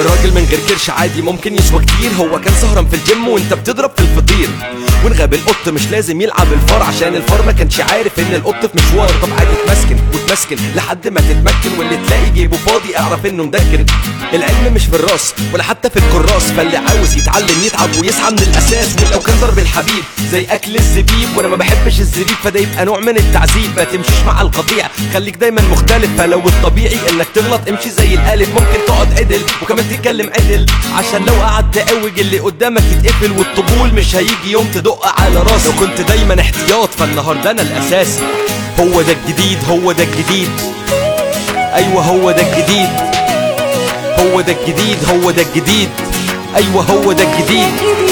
الراجل من غير كرش عادي ممكن يسوى كتير هو كان سهران في الجيم وانت بتضرب في الفطير ونغاب القط مش لازم يلعب الفار عشان الفار ما كانش عارف ان القط في مشوار طب عادي تمسكن وتمسكن لحد ما تتمكن واللي تلاقي جيبه فاضي اعرف انه مدكن العلم مش في الراس ولا حتى في الكراس فاللي عاوز يتعلم يتعب ويسعى من الاساس ولو كان ضرب الحبيب زي اكل الزبيب وانا ما بحبش الزبيب فده يبقى نوع من التعذيب ما تمشيش مع القطيع خليك دايما مختلف فلو الطبيعي انك تغلط امشي زي الالف ممكن تقعد عدل وكمان تتكلم عدل عشان لو قعدت تقوج اللي قدامك يتقفل والطبول مش هيجي يوم تدق على راسه لو كنت دايما احتياط فالنهارده انا الاساس هو ده الجديد هو ده الجديد ايوه هو ده الجديد هو ده الجديد هو ده الجديد ايوه هو ده الجديد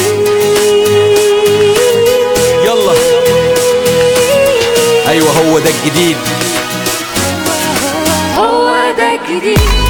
يلا ايوه هو ده الجديد هو ده الجديد